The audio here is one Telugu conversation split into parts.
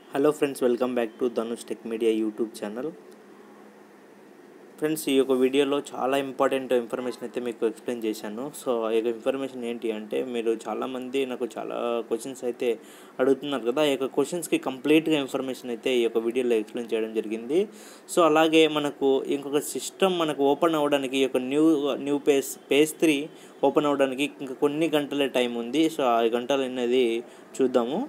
hello friends welcome back to Dhanush tech media YouTube channel friends ఈ యొక్క వీడియోలో చాలా ఇంపార్టెంట్ ఇన్ఫర్మేషన్ అయితే మీకు ఎక్స్ప్లెయిన్ చేశాను సో ఆ యొక్క ఇన్ఫర్మేషన్ ఏంటి అంటే మీరు చాలామంది నాకు చాలా క్వశ్చన్స్ అయితే అడుగుతున్నారు కదా ఆ యొక్క క్వశ్చన్స్కి కంప్లీట్గా ఇన్ఫర్మేషన్ అయితే ఈ యొక్క వీడియోలో ఎక్స్ప్లెయిన్ చేయడం జరిగింది సో అలాగే మనకు ఇంకొక సిస్టమ్ మనకు ఓపెన్ అవ్వడానికి ఈ యొక్క new new page page three open అవ్వడానికి ఇంకా కొన్ని గంటలే టైం ఉంది సో ఆ గంటలు అనేది చూద్దాము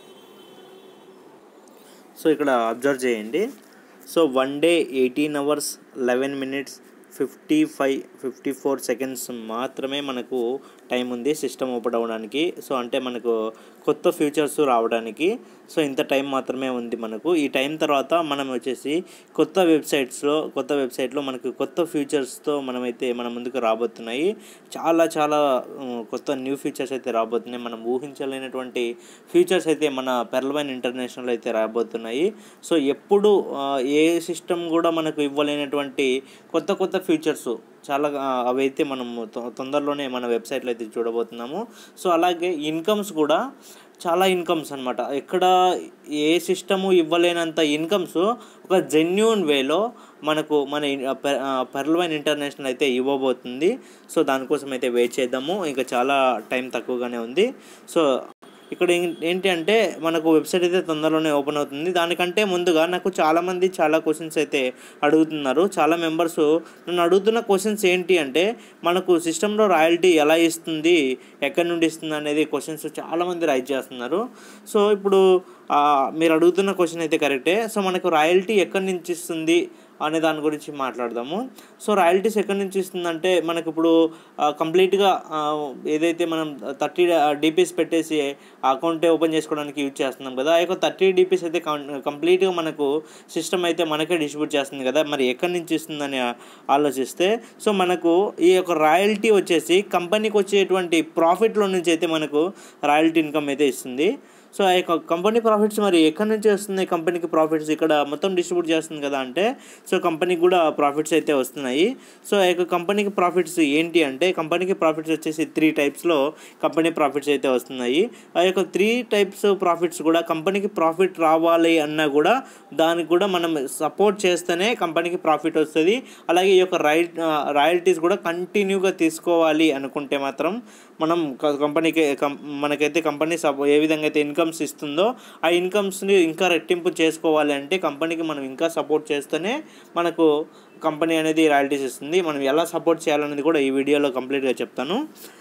సో ఇక్కడ అబ్జర్వ్ చేయండి so one day eighteen hours eleven minutes fifty five fifty four seconds మాత్రమే మనకు టైం ఉంది సిస్టమ్ ఓపెన్ అవ్వడానికి సో అంటే మనకు కొత్త ఫ్యూచర్స్ రావడానికి సో ఇంత టైం మాత్రమే ఉంది మనకు ఈ టైం తర్వాత మనం వచ్చేసి కొత్త వెబ్సైట్స్లో కొత్త వెబ్సైట్లో మనకు కొత్త ఫ్యూచర్స్తో మనమైతే మన ముందుకు రాబోతున్నాయి చాలా చాలా ఉమ్, కొత్త న్యూ ఫీచర్స్ అయితే రాబోతున్నాయి మనం ఊహించలేనటువంటి ఫీచర్స్ అయితే మన పెర్లవైన్ ఇంటర్నేషనల్ అయితే రాబోతున్నాయి సో ఎప్పుడు ఆ, ఏ సిస్టమ్ కూడా మనకు ఇవ్వలేనటువంటి కొత్త కొత్త ఫీచర్స్ చాలా ఆ, అవైతే మనం తొ- తొందరలోనే మన వెబ్సైట్లో అయితే చూడబోతున్నాము సో అలాగే ఇన్కమ్స్ కూడా చాలా ఇన్కమ్స్ అనమాట ఎక్కడ ఏ సిస్టము ఇవ్వలేనంత ఇన్కమ్స్ ఒక జెన్యున్ వేలో మనకు మన పెర్లవైన్ ఇంటర్నేషనల్ అయితే ఇవ్వబోతుంది సో దానికోసం అయితే వెయిట్ చేద్దాము ఇంకా చాలా టైం తక్కువగానే ఉంది సో ఇక్కడ ఏం- ఏంటి అంటే మనకు వెబ్సైట్ అయితే తొందరలోనే ఓపెన్ అవుతుంది దానికంటే ముందుగా నాకు చాలామంది చాలా క్వశ్చన్స్ అయితే అడుగుతున్నారు చాలా మెంబర్స్ నన్ను అడుగుతున్న క్వశ్చన్స్ ఏంటి అంటే మనకు సిస్టంలో రాయల్టీ ఎలా ఇస్తుంది ఎక్కడి నుండి ఇస్తుంది అనేది క్వశ్చన్స్ చాలామంది రైజ్ చేస్తున్నారు సో ఇప్పుడు ఆ, మీరు అడుగుతున్న క్వశ్చన్ అయితే కరెక్టే సో మనకు రాయల్టీ ఎక్కడి నుంచి ఇస్తుంది అనే దాని గురించి మాట్లాడదాము సో రాయల్టీస్ ఎక్కడి నుంచి ఇస్తుందంటే మనకి ఇప్పుడు ఆ, కంప్లీట్గా ఆ, ఏదైతే మనం థర్టీ డీపీస్ పెట్టేసి అకౌంట్ ఓపెన్ చేసుకోవడానికి యూజ్ చేస్తున్నాం కదా ఆ యొక్క థర్టీ డీపీస్ అయితే కం- కంప్లీట్గా మనకు సిస్టమ్ అయితే మనకే డిస్ట్రిబ్యూట్ చేస్తుంది కదా మరి ఎక్కడి నుంచి ఇస్తుందని ఆ- ఆలోచిస్తే సో మనకు ఈ యొక్క రాయల్టీ వచ్చేసి కంపెనీకి వచ్చేటువంటి ప్రాఫిట్లో నుంచి అయితే మనకు రాయల్టీ ఇన్కమ్ అయితే ఇస్తుంది సో ఆ యొక్క కంపెనీ ప్రాఫిట్స్ మరి ఎక్కడి నుంచి వస్తున్నాయి కంపెనీకి ప్రాఫిట్స్ ఇక్కడ మొత్తం డిస్ట్రిబ్యూట్ చేస్తుంది కదా అంటే సో కంపెనీకి కూడా ప్రాఫిట్స్ అయితే వస్తున్నాయి సో ఆ యొక్క కంపెనీకి ప్రాఫిట్స్ ఏంటి అంటే కంపెనీకి ప్రాఫిట్స్ వచ్చేసి త్రీ టైప్స్లో కంపెనీ ప్రాఫిట్స్ అయితే వస్తున్నాయి ఆ యొక్క త్రీ టైప్స్ ప్రాఫిట్స్ కూడా కంపెనీకి ప్రాఫిట్ రావాలి అన్నా కూడా దానికి కూడా మనం సపోర్ట్ చేస్తేనే కంపెనీకి ప్రాఫిట్ వస్తుంది అలాగే ఈ యొక్క రాయల్ రాయల్టీస్ కూడా కంటిన్యూగా తీసుకోవాలి అనుకుంటే మాత్రం మనం క- కంపెనీకి కం మనకైతే కంపెనీ సపో ఏ విధంగా అయితే ఇన్కమ్స్ ఇస్తుందో ఆ ఇన్కమ్స్ని ఇంకా రెట్టింపు చేసుకోవాలి అంటే కంపెనీకి మనం ఇంకా సపోర్ట్ చేస్తేనే మనకు కంపెనీ అనేది రాయల్టీస్ ఇస్తుంది మనం ఎలా సపోర్ట్ చేయాలనేది కూడా ఈ వీడియోలో కంప్లీట్గా చెప్తాను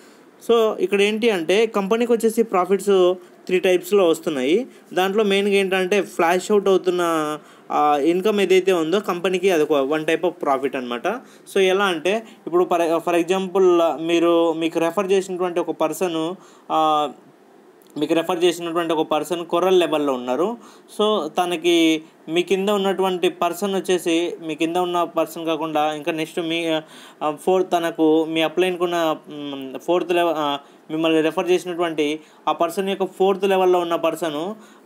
సో ఇక్కడ ఏంటి అంటే కంపెనీకి వచ్చేసి ప్రాఫిట్స్ త్రీ టైప్స్లో వస్తున్నాయి దాంట్లో మెయిన్గా ఏంటంటే ఫ్లాష్ అవుట్ అవుతున్న ఇన్కమ్ ఏదైతే ఉందో కంపెనీకి అది ఒక వన్ టైప్ ఆఫ్ ప్రాఫిట్ అనమాట సో ఎలా అంటే ఇప్పుడు ఫర్ ఫర్ ఎగ్జాంపుల్ మీరు మీకు రెఫర్ చేసినటువంటి ఒక పర్సన్ మీకు రెఫర్ చేసినటువంటి ఒక పర్సన్ కొర్రల్ లెవెల్లో ఉన్నారు సో తనకి మీ కింద ఉన్నటువంటి పర్సన్ వచ్చేసి మీ కింద ఉన్న పర్సన్ కాకుండా ఇంకా నెక్స్ట్ మీ ఫోర్త్ తనకు మీ అప్లైన్కి ఉన్న ఫోర్త్ లెవెల్ మిమ్మల్ని రెఫర్ చేసినటువంటి ఆ పర్సన్ యొక్క ఫోర్త్ లెవెల్లో ఉన్న పర్సను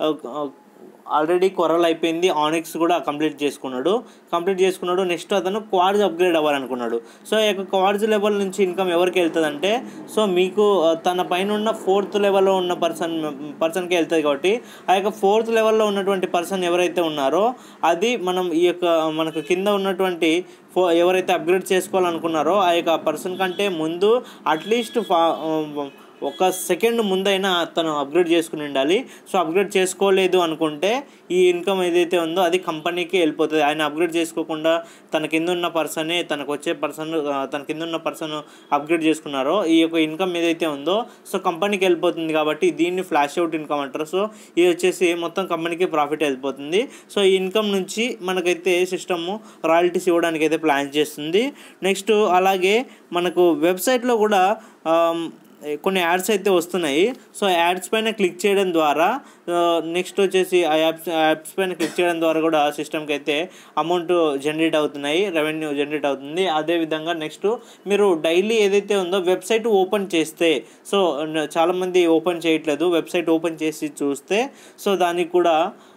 ఆల్రెడీ కొరల్ అయిపోయింది ఆనిక్స్ కూడా కంప్లీట్ చేసుకున్నాడు కంప్లీట్ చేసుకున్నాడు నెక్స్ట్ అతను క్వాడ్స్ అప్గ్రేడ్ అవ్వాలనుకున్నాడు సో ఈ యొక్క క్వాడ్స్ లెవెల్ నుంచి ఇన్కమ్ ఎవరికి వెళ్తుందంటే సో మీకు ఆ, తన పైన ఉన్న ఫోర్త్ లెవెల్లో ఉన్న పర్సన్ పర్సన్కి వెళ్తుంది కాబట్టి ఆ యొక్క ఫోర్త్ లెవెల్లో ఉన్నటువంటి పర్సన్ ఎవరైతే ఉన్నారో అది మనం ఈ యొక్క మనకు కింద ఉన్నటువంటి ఫో ఎవరైతే అప్గ్రేడ్ చేసుకోవాలనుకున్నారో ఆ యొక్క పర్సన్ కంటే ముందు అట్లీస్ట్ ఫా ఒక సెకండ్ ముందైనా తను అప్గ్రేడ్ చేసుకుని ఉండాలి సో అప్గ్రేడ్ చేసుకోలేదు అనుకుంటే ఈ ఇన్కమ్ ఏదైతే ఉందో అది కంపెనీకి వెళ్ళిపోతుంది ఆయన అప్గ్రేడ్ చేసుకోకుండా తన కింద ఉన్న పర్సనే తనకు వచ్చే పర్సన్ తన కింద ఉన్న పర్సన్ అప్గ్రేడ్ చేసుకున్నారో ఈ యొక్క ఇన్కమ్ ఏదైతే ఉందో సో కంపెనీకి వెళ్ళిపోతుంది కాబట్టి దీన్ని ఫ్లాష్ అవుట్ ఇన్కమ్ అంటారు సో ఇది వచ్చేసి మొత్తం కంపెనీకి ప్రాఫిట్ వెళ్ళిపోతుంది సో ఈ ఇన్కమ్ నుంచి మనకైతే సిస్టమ్ రాయల్టీస్ ఇవ్వడానికి అయితే ప్లాన్ చేస్తుంది నెక్స్ట్ అలాగే మనకు వెబ్సైట్లో కూడా ఆమ్, కొన్ని యాడ్స్ అయితే వస్తున్నాయి సో యాడ్స్ పైన క్లిక్ చేయడం ద్వారా నెక్స్ట్ వచ్చేసి ఆ యాప్స్ యాప్స్ పైన క్లిక్ చేయడం ద్వారా కూడా సిస్టమ్కి అయితే అమౌంట్ జనరేట్ అవుతున్నాయి రెవెన్యూ జనరేట్ అవుతుంది అదేవిధంగా నెక్స్ట్ మీరు డైలీ ఏదైతే ఉందో వెబ్సైట్ ఓపెన్ చేస్తే సో చాలామంది ఓపెన్ చేయట్లేదు వెబ్సైట్ ఓపెన్ చేసి చూస్తే సో దానికి కూడా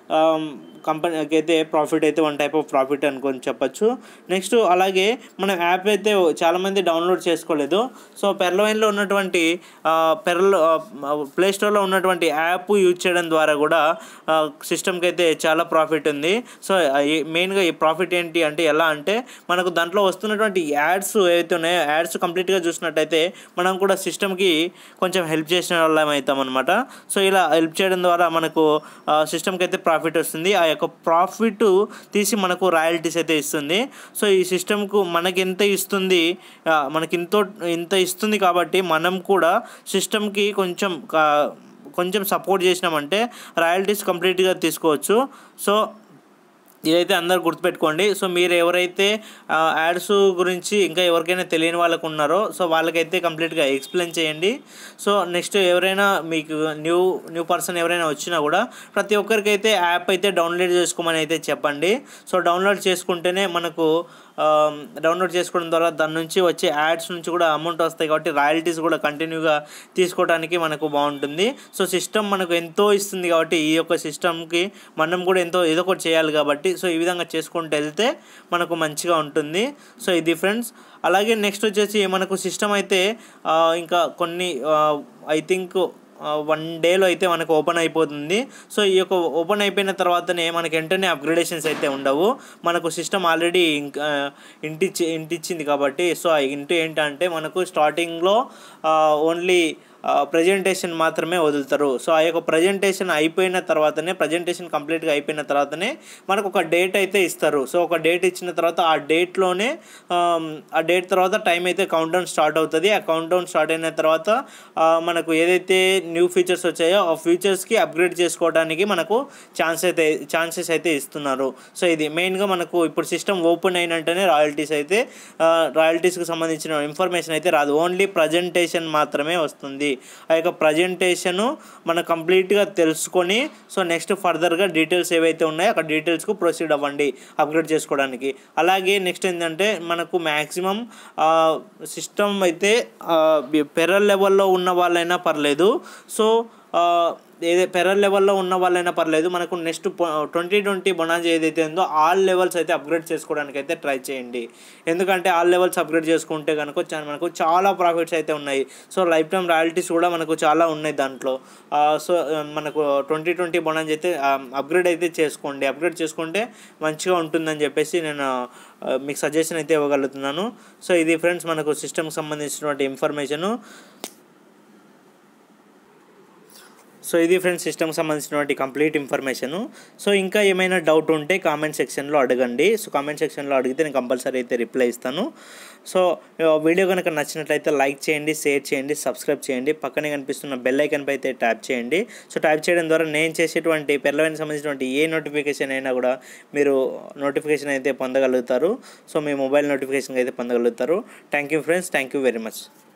కంపెనీకి అయితే ప్రాఫిట్ అయితే వన్ టైప్ ఆఫ్ ప్రాఫిట్ అనుకొని చెప్పచ్చు నెక్స్ట్ అలాగే మన యాప్ అయితే చాలామంది డౌన్లోడ్ చేసుకోలేదు సో పెర్లవైన్లో ఉన్నటువంటి పెర్ల ప్లే స్టోర్లో ఉన్నటువంటి యాప్ యూజ్ చేయడం ద్వారా కూడా సిస్టమ్కి అయితే చాలా ప్రాఫిట్ ఉంది సో మెయిన్గా ఈ ప్రాఫిట్ ఏంటి అంటే ఎలా అంటే మనకు దాంట్లో వస్తున్నటువంటి యాడ్స్ ఏవైతే ఉన్నాయో యాడ్స్ కంప్లీట్గా చూసినట్టయితే మనం కూడా సిస్టమ్కి కొంచెం హెల్ప్ చేసిన వాళ్ళం అవుతాం అనమాట సో ఇలా హెల్ప్ చేయడం ద్వారా మనకు సిస్టమ్కి అయితే ప్రాఫిట్ వస్తుంది ఆ యొక్క ప్రాఫిట్ తీసి మనకు రాయల్టీస్ అయితే ఇస్తుంది సో ఈ సిస్టమ్కు మనకి ఎంత ఇస్తుంది ఆ, మనకి ఇంతో ఇంత ఇస్తుంది కాబట్టి మనం కూడా సిస్టమ్కి కొంచెం కా- కొంచెం సపోర్ట్ చేసినామంటే రాయల్టీస్ కంప్లీట్గా తీసుకోవచ్చు సో ఇదైతే అందరు గుర్తుపెట్టుకోండి సో మీరు ఎవరైతే యాడ్స్ గురించి ఇంకా ఎవరికైనా తెలియని వాళ్ళకు ఉన్నారో సో వాళ్ళకైతే కంప్లీట్గా ఎక్స్ప్లెయిన్ చేయండి సో నెక్స్ట్ ఎవరైనా మీకు న్యూ న్యూ పర్సన్ ఎవరైనా వచ్చినా కూడా ప్రతి ఒక్కరికైతే యాప్ అయితే డౌన్లోడ్ చేసుకోమని అయితే చెప్పండి సో డౌన్లోడ్ చేసుకుంటేనే మనకు డౌన్లోడ్ చేసుకోవడం ద్వారా దాని నుంచి వచ్చే యాడ్స్ నుంచి కూడా అమౌంట్ వస్తాయి కాబట్టి రాయల్టీస్ కూడా కంటిన్యూగా తీసుకోవడానికి మనకు బాగుంటుంది సో సిస్టమ్ మనకు ఎంతో ఇస్తుంది కాబట్టి ఈ యొక్క సిస్టమ్కి మనం కూడా ఎంతో ఏదో ఒకటి చేయాలి కాబట్టి సో ఈ విధంగా చేసుకుంటూ వెళ్తే మనకు మంచిగా ఉంటుంది సో ఇది ఫ్రెండ్స్ అలాగే నెక్స్ట్ వచ్చేసి మనకు సిస్టమ్ అయితే ఆ, ఇంకా కొన్ని ఐ థింక్ వన్ డేలో అయితే మనకు ఓపెన్ అయిపోతుంది సో ఈ యొక్క ఓపెన్ అయిపోయిన తర్వాతనే మనకి వెంటనే అప్గ్రేడేషన్స్ అయితే ఉండవు మనకు సిస్టమ్ ఆల్రెడీ ఇంకా ఇంటిచ్చి ఇంటిచ్చింది కాబట్టి సో ఆ ఇంటి ఏంటంటే మనకు స్టార్టింగ్లో ఓన్లీ ప్రజెంటేషన్ మాత్రమే వదులుతారు సో ఆ యొక్క ప్రజెంటేషన్ అయిపోయిన తర్వాతనే ప్రజెంటేషన్ కంప్లీట్గా అయిపోయిన తర్వాతనే మనకు ఒక డేట్ అయితే ఇస్తారు సో ఒక డేట్ ఇచ్చిన తర్వాత ఆ డేట్లోనే ఆ డేట్ తర్వాత టైం అయితే కౌంట్ డౌన్ స్టార్ట్ అవుతుంది ఆ కౌంట్ డౌన్ స్టార్ట్ అయిన తర్వాత ఆ, మనకు ఏదైతే న్యూ ఫీచర్స్ వచ్చాయో ఆ ఫీచర్స్కి అప్గ్రేడ్ చేసుకోవడానికి మనకు ఛాన్స్ అయితే ఛాన్సెస్ అయితే ఇస్తున్నారు సో ఇది మెయిన్గా మనకు ఇప్పుడు సిస్టమ్ ఓపెన్ అయినట్టనే రాయల్టీస్ అయితే రాయల్టీస్కి సంబంధించిన ఇన్ఫర్మేషన్ అయితే రాదు ఓన్లీ ప్రజెంటేషన్ మాత్రమే వస్తుంది ఆ యొక్క ప్రజెంటేషను మనం కంప్లీట్గా తెలుసుకొని సో నెక్స్ట్ ఫర్దర్గా డీటెయిల్స్ ఏవైతే ఉన్నాయో అక్కడ డీటెయిల్స్కు ప్రొసీడ్ అవ్వండి అప్గ్రేడ్ చేసుకోవడానికి అలాగే నెక్స్ట్ ఏంటంటే మనకు మ్యాక్సిమం సిస్టమ్ అయితే పెరల్ లెవెల్లో ఉన్న వాళ్ళైనా పర్లేదు సో ఏదే పెరల్ లెవెల్లో ఉన్న వాళ్ళైనా పర్లేదు మనకు నెక్స్ట్ ట్వంటీ ట్వంటీ బొనాజ్ ఏదైతే ఉందో ఆల్ లెవెల్స్ అయితే అప్గ్రేడ్ చేసుకోవడానికి అయితే ట్రై చేయండి ఎందుకంటే ఆల్ లెవెల్స్ అప్గ్రేడ్ చేసుకుంటే కనుక చా- మనకు చాలా ప్రాఫిట్స్ అయితే ఉన్నాయి సో లైఫ్ టైం రాయల్టీస్ కూడా మనకు చాలా ఉన్నాయి దాంట్లో ఆ, సో ఆ, మనకు ట్వంటీ ట్వంటీ బొనాజ్ అయితే అప్గ్రేడ్ అయితే చేసుకోండి అప్గ్రేడ్ చేసుకుంటే మంచిగా ఉంటుందని చెప్పేసి నేను ఆ, మీకు సజెషన్ అయితే ఇవ్వగలుగుతున్నాను సో ఇది ఫ్రెండ్స్ మనకు సిస్టమ్కి సంబంధించినటువంటి ఇన్ఫర్మేషను సో ఇది ఫ్రెండ్స్ సిస్టమ్కి సంబంధించినటువంటి కంప్లీట్ ఇన్ఫర్మేషను సో ఇంకా ఏమైనా డౌట్ ఉంటే కామెంట్ సెక్షన్లో అడగండి సో కామెంట్ సెక్షన్లో అడిగితే నేను కంపల్సరీ అయితే రిప్లై ఇస్తాను సో ఆ, వీడియో కనుక నచ్చినట్లయితే లైక్ చేయండి షేర్ చేయండి సబ్స్క్రైబ్ చేయండి పక్కనే కనిపిస్తున్న బెల్ ఐకన్ పై అయితే ట్యాప్ చేయండి సో ట్యాప్ చేయడం ద్వారా నేను చేసేటువంటి పెర్లవైన సంబంధించినటువంటి ఏ నోటిఫికేషన్ అయినా కూడా మీరు నోటిఫికేషన్ అయితే పొందగలుగుతారు సో మీ మొబైల్ నోటిఫికేషన్ అయితే పొందగలుగుతారు thank you friends thank you very much